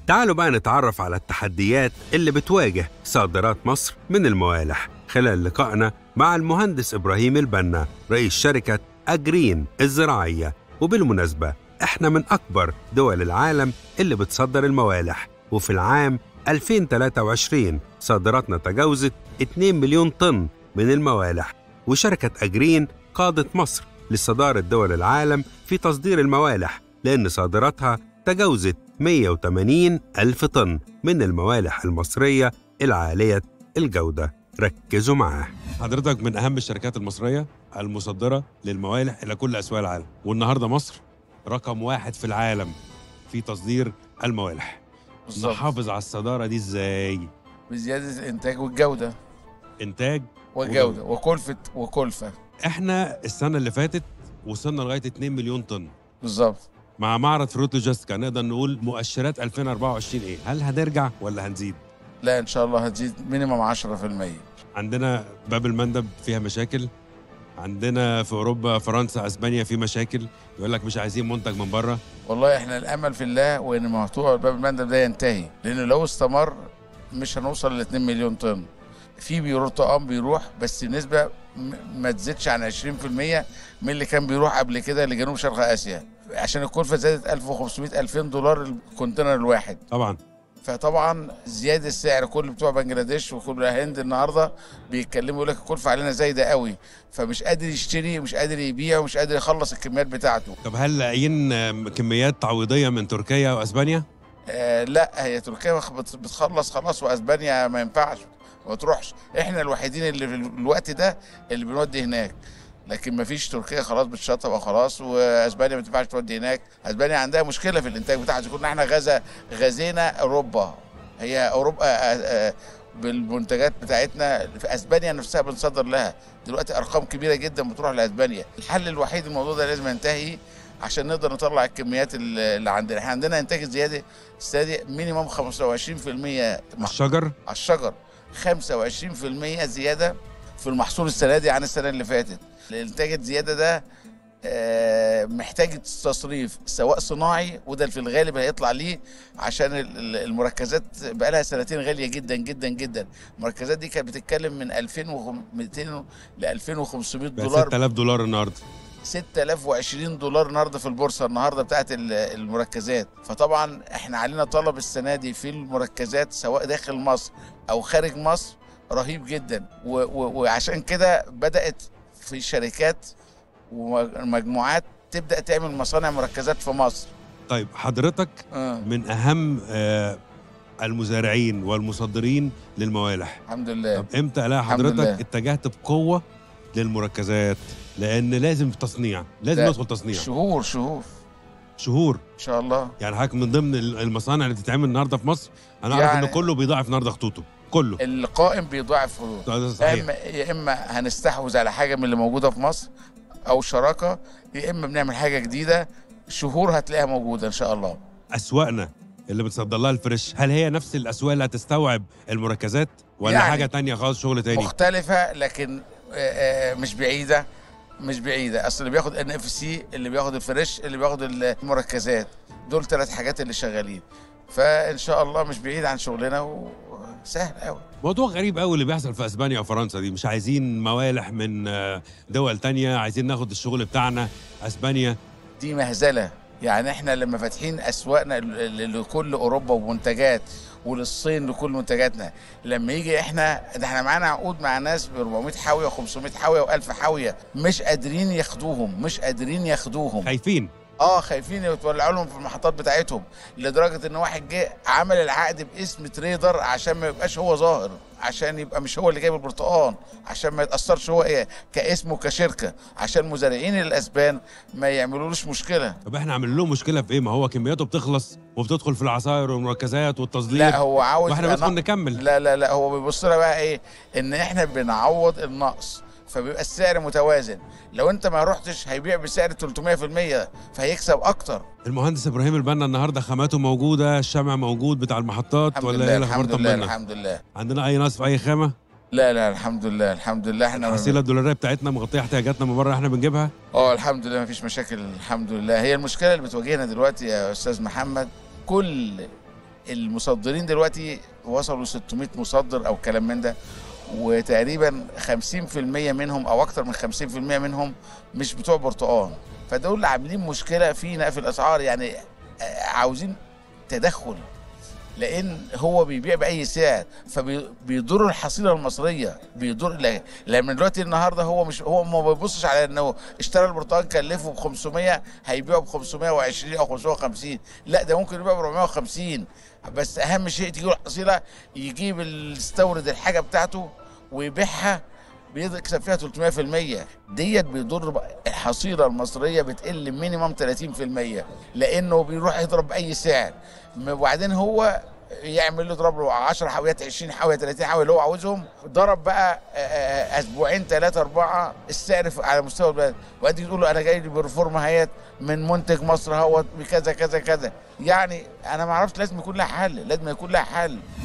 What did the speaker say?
تعالوا بقى نتعرف على التحديات اللي بتواجه صادرات مصر من الموالح خلال لقائنا مع المهندس إبراهيم البنا رئيس شركة أجرين الزراعية وبالمناسبة إحنا من أكبر دول العالم اللي بتصدر الموالح وفي العام 2023 صادراتنا تجاوزت 2 مليون طن من الموالح وشركة أجرين قادت مصر لصدارة دول العالم في تصدير الموالح لأن صادراتها تجاوزت 180 ألف طن من الموالح المصرية العالية الجودة ركزوا معاه حضرتك من اهم الشركات المصريه المصدره للموالح الى كل اسواق العالم والنهارده مصر رقم واحد في العالم في تصدير الموالح بالظبط نحافظ على الصداره دي ازاي بزياده الانتاج والجوده انتاج والجوده وكلفه وكلفه احنا السنه اللي فاتت وصلنا لغايه 2 مليون طن بالظبط مع معرض فروت لوجيستيكا نقدر نقول مؤشرات 2024 ايه هل هنرجع ولا هنزيد لا ان شاء الله هتزيد مينيمم 10% عندنا باب المندب فيها مشاكل عندنا في اوروبا فرنسا اسبانيا في مشاكل يقول لك مش عايزين منتج من بره والله احنا الامل في الله وان موضوع باب المندب ده ينتهي لانه لو استمر مش هنوصل ل 2 مليون طن في بيروح طقام بيروح بس النسبه م- ما تزيدش عن 20% من اللي كان بيروح قبل كده لجنوب شرق اسيا عشان الكلفه زادت 1500 2000 دولار الكونتينر الواحد طبعا فطبعا زياده السعر كل بتوع بنجلاديش وكل الهند النهارده بيتكلموا يقول لك الكلفه علينا زايده قوي فمش قادر يشتري مش قادر يبيع ومش قادر يخلص الكميات بتاعته طب هل لاقيين آم، كميات تعويضيه من تركيا واسبانيا آه لا هي تركيا بخ- بت- بتخلص خلاص واسبانيا ما ينفعش ما تروحش احنا الوحيدين اللي في الوقت ده اللي بنودي هناك لكن ما فيش تركيا خلاص بتشطب خلاص واسبانيا ما تنفعش تودي هناك اسبانيا عندها مشكله في الانتاج بتاعها كنا احنا غزا غزينا اوروبا هي اوروبا آه، آه، بالمنتجات بتاعتنا في اسبانيا نفسها بنصدر لها دلوقتي ارقام كبيره جدا بتروح لاسبانيا الحل الوحيد الموضوع ده لازم ينتهي عشان نقدر نطلع الكميات اللي اللي عندنا احنا عندنا انتاج زياده السنه دي مينيمم 25% مع- الشجر على الشجر 25% زياده في المحصول السنه دي عن السنه اللي فاتت الانتاج الزياده ده آه، محتاج تصريف سواء صناعي وده في الغالب هيطلع ليه عشان ال- ال- المركزات بقى لها سنتين غاليه جدا جدا جدا المركزات دي كانت بتتكلم من 2200 ل 2500 بقى دولار 6000 دولار النهارده 6020 دولار النهارده في البورصه النهارده بتاعت ال- المركزات فطبعا احنا علينا طلب السنه دي في المركزات سواء داخل مصر او خارج مصر رهيب جدا و و وعشان كده بدات في شركات ومجموعات تبدا تعمل مصانع مركزات في مصر طيب حضرتك آه. من اهم آه، المزارعين والمصدرين للموالح الحمد لله طب امتى الاقي الحمد لله. حضرتك اتجهت بقوه للمركزات لان لازم تصنيع لازم ده ندخل تصنيع شهور شهور شهور ان شاء الله يعني حضرتك من ضمن المصانع اللي بتتعمل النهارده في مصر انا اعرف يعني- ان كله بيضاعف النهارده خطوطه كله القائم بيضاعف فلوس ده يا صحيح اما يا اما هنستحوذ على حاجه من اللي موجوده في مصر او شراكه يا اما بنعمل حاجه جديده شهور هتلاقيها موجوده ان شاء الله اسواقنا اللي بتصدر لها الفريش هل هي نفس الاسواق اللي هتستوعب المركزات ولا يعني حاجه تانية خالص شغل تاني مختلفه لكن آه، آه، مش بعيده مش بعيده اصل اللي بياخد ان اف سي اللي بياخد الفريش اللي بياخد المركزات دول ثلاث حاجات اللي شغالين فان شاء الله مش بعيد عن شغلنا وسهل قوي موضوع غريب قوي اللي بيحصل في اسبانيا وفرنسا دي مش عايزين موالح من آه، دول تانية عايزين ناخد الشغل بتاعنا اسبانيا دي مهزله يعني احنا لما فاتحين اسواقنا ل- ل- لكل اوروبا ومنتجات وللصين لكل منتجاتنا لما يجي احنا ده احنا معانا عقود مع ناس ب 400 حاويه و500 حاويه و1000 حاويه مش قادرين ياخدوهم مش قادرين ياخدوهم خايفين اه خايفين يتولعوا لهم في المحطات بتاعتهم لدرجه ان واحد جه عمل العقد باسم تريدر عشان ما يبقاش هو ظاهر عشان يبقى مش هو اللي جايب البرتقال عشان ما يتاثرش هو ايه كاسمه كشركه عشان مزارعين الاسبان ما يعملولوش مشكله طب احنا عاملين لهم مشكله في ايه ما هو كمياته بتخلص وبتدخل في العصاير والمركزات والتصدير لا هو عاوز واحنا يبقى بدخل نق- نكمل لا لا لا هو بيبص لها بقى ايه ان احنا بنعوض النقص فبيبقى السعر متوازن لو انت ما رحتش هيبيع بسعر 300% فهيكسب اكتر المهندس ابراهيم البنا النهارده خاماته موجوده الشمع موجود بتاع المحطات الحمد ولا لله ايه الاخبار الحمد لله طمنا الحمد لله عندنا اي نقص في اي خامه لا لا الحمد لله الحمد لله احنا الحصيله الدولاريه بتاعتنا مغطيه احتياجاتنا من بره احنا بنجيبها اه الحمد لله مفيش مشاكل الحمد لله هي المشكله اللي بتواجهنا دلوقتي يا استاذ محمد كل المصدرين دلوقتي وصلوا 600 مصدر او كلام من ده وتقريبا 50% منهم او اكتر من 50% منهم مش بتوع برتقال فدول اللي عاملين مشكله فينا في الاسعار يعني آه، عاوزين تدخل لان هو بيبيع باي سعر فبيضر الحصيله المصريه بيضر لا- لان دلوقتي النهارده هو مش هو ما بيبصش على انه اشترى البرتقال كلفه ب 500 هيبيعه ب 520 او 550 لا ده ممكن يبيعه ب 450 بس اهم شيء تجيب الحصيله يجيب يستورد الحاجه بتاعته ويبيعها بيكسب فيها 300% ديت بيضر بقى الحصيله المصريه بتقل مينيمم 30% لانه بيروح يضرب باي سعر وبعدين هو يعمل له يضرب له 10 حاويات 20 حاويه 30 حاويه اللي هو عاوزهم ضرب بقى آه، آه، اسبوعين ثلاثه اربعه السعر في- على مستوى البلد وبعدين تقول له انا جاي لي برفورما هيت من منتج مصر هو بكذا كذا كذا يعني انا ما اعرفش لازم يكون لها حل لازم يكون لها حل